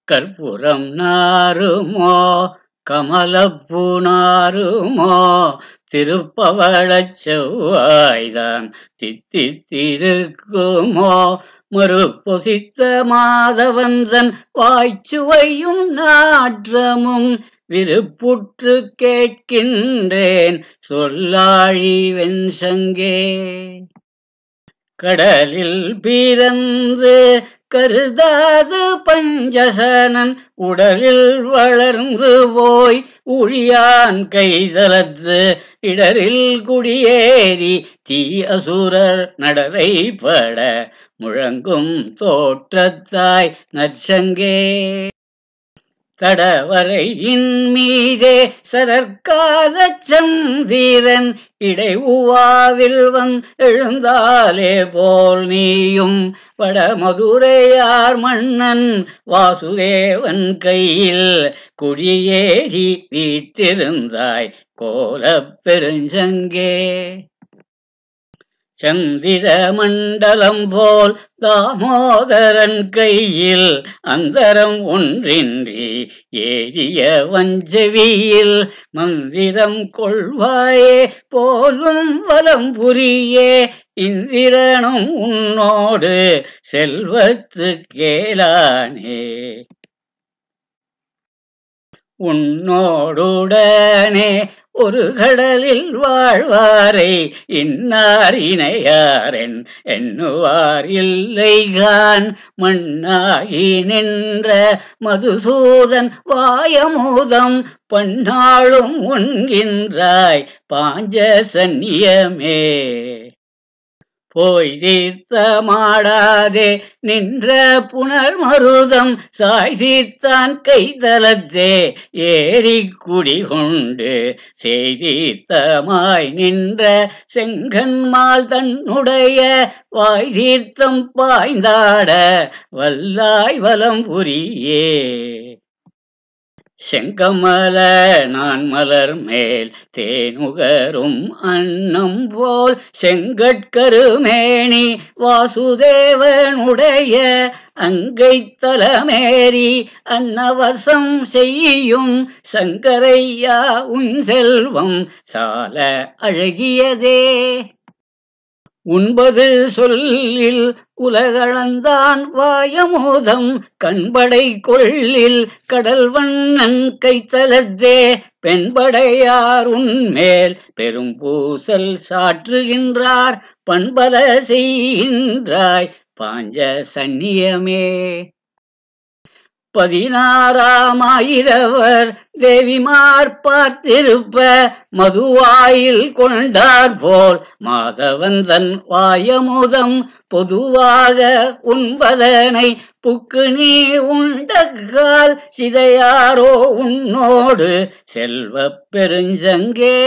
கற்பூரம் நாருமோ கமலப்பூ நாருமோ திருப்பவளச் செவ்வாய்தான் தித்தித்திருக்குமோ மறுபொசித்த மாதவந்தன் வாய்ச்சுவையும் நாற்றமும் விருப்புற்று கேட்கின்றேன் சொல்லாழி வெண்சங்கே கடலில் பிறந்து கருதாது பஞ்சசனன் உடலில் வளர்ந்து போய் உழியான் கைதலத்து இடரில் குடியேறி தீ அசுரர் நடரை பட முழங்கும் தோற்றத்தாய் நற்சங்கே தடவரையின் மீதே சரற்கால சந்திரன் இடை உவாவில் வந் எழுந்தாலே போல் நீயும் வடமதுரையார் மன்னன் வாசுதேவன் கையில் குடியேறி வீட்டிருந்தாய் கோலப் பெருஞ்சங்கே சந்திர மண்டலம் போல் தாமோதரன் கையில் அந்தரம் ஒன்றின்றி ஏறிய வஞ்சவியில் மந்திரம் கொள்வாயே போலும் வலம் புரியே இந்திரனும் உன்னோடு செல்வத்து கேளானே உன்னோடுடனே ஒரு கடலில் வாழ்வாரை இன்னார் இணையாரென் எண்ணுவார் இல்லைகான் மண்ணாகி நின்ற மதுசூதன் வாயமூதம் பன்னாளும் உண்கின்றாய் பாஞ்ச சந்நியமே போய் தீர்த்த மாடாதே நின்ற புனர் மருதம் சாய் தீர்த்தான் கைதலத்தே ஏறி குடிகொண்டு செய்தீர்த்தமாய் நின்ற செங்கன்மால் தன்னுடைய வாய் தீர்த்தம் பாய்ந்தாட வல்லாய் வலம் புரியே செங்கமல நான் மலர் மேல் தேனுகரும் அன்னம் போல் செங்கட்கருமேனி வாசுதேவனுடைய அங்கை தலமேரி அன்னவசம் செய்யும் சங்கரையா உன் செல்வம் சால அழகியதே உண்பது சொல்லில் உலகளந்தான் வாயமோதம் கண்படை கொள்ளில் கடல் வண்ணன் கைத்தலத்தே பெண்படையார் உன்மேல் பெரும் பூசல் சாற்றுகின்றார் பண்பல செய்கின்றாய் பாஞ்ச சந்நியமே பதினாறாமாயிரவர் தேவிமார் பார்த்திருப்ப மதுவாயில் கொண்டார் போல் மாதவந்தன் வாயமுதம் பொதுவாக உண்பதனை புக்கு நீ உண்டக்கால் சிதையாரோ உன்னோடு செல்வப் பெருஞ்சங்கே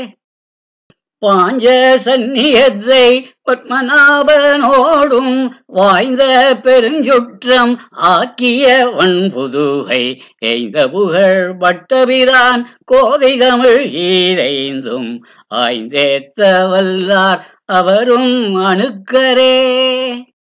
பாஞ்ச சந்நியத்தை பத்மநாபனோடும் வாய்ந்த பெருஞ்சுற்றம் ஆக்கிய வன்புதுகை எய்த புகழ் பட்டபிரான் கோதை தமிழ் ஈரைந்தும் ஆய்ந்தேத்த வல்லார் அவரும் அணுக்கரே